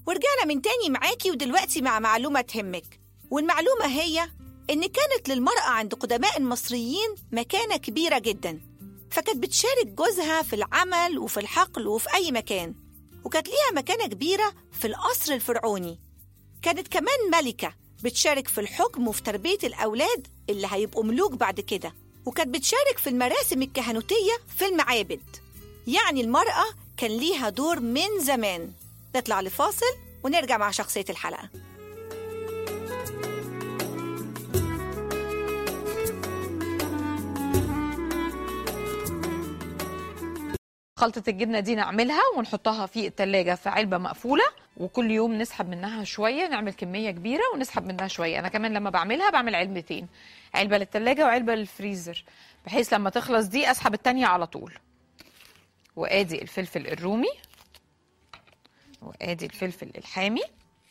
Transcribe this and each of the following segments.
ورجعنا من تاني معاكي ودلوقتي مع معلومة تهمك والمعلومة هي إن كانت للمرأة عند قدماء المصريين مكانة كبيرة جدا فكانت بتشارك جوزها في العمل وفي الحقل وفي أي مكان وكانت ليها مكانة كبيرة في القصر الفرعوني كانت كمان ملكة بتشارك في الحكم وفي تربية الأولاد اللي هيبقوا ملوك بعد كده وكانت بتشارك في المراسم الكهنوتية في المعابد يعني المرأة كان ليها دور من زمان نطلع لفاصل ونرجع مع شخصية الحلقة خلطة الجبنة دي نعملها ونحطها في التلاجة في علبة مقفولة وكل يوم نسحب منها شوية نعمل كمية كبيرة ونسحب منها شوية أنا كمان لما بعملها بعمل علبتين علبة للتلاجة وعلبة للفريزر بحيث لما تخلص دي أسحب التانية على طول وآدي الفلفل الرومي وآدي الفلفل الحامي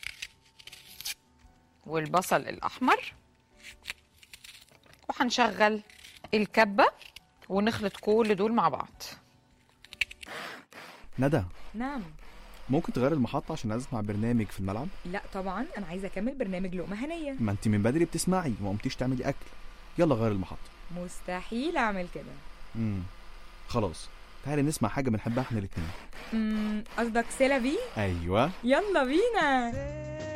والبصل الأحمر وهنشغل الكبة ونخلط كل دول مع بعض ندى نعم ممكن تغير المحطة عشان عايز اسمع برنامج في الملعب لا طبعا انا عايزه اكمل برنامج لقمه هنيه ما انت من بدري بتسمعي وما قمتيش تعملي اكل يلا غير المحطة مستحيل اعمل كده امم خلاص تعالي نسمع حاجة بنحبها احنا الاتنين أمم، قصدك سيلافي ايوه يلا بينا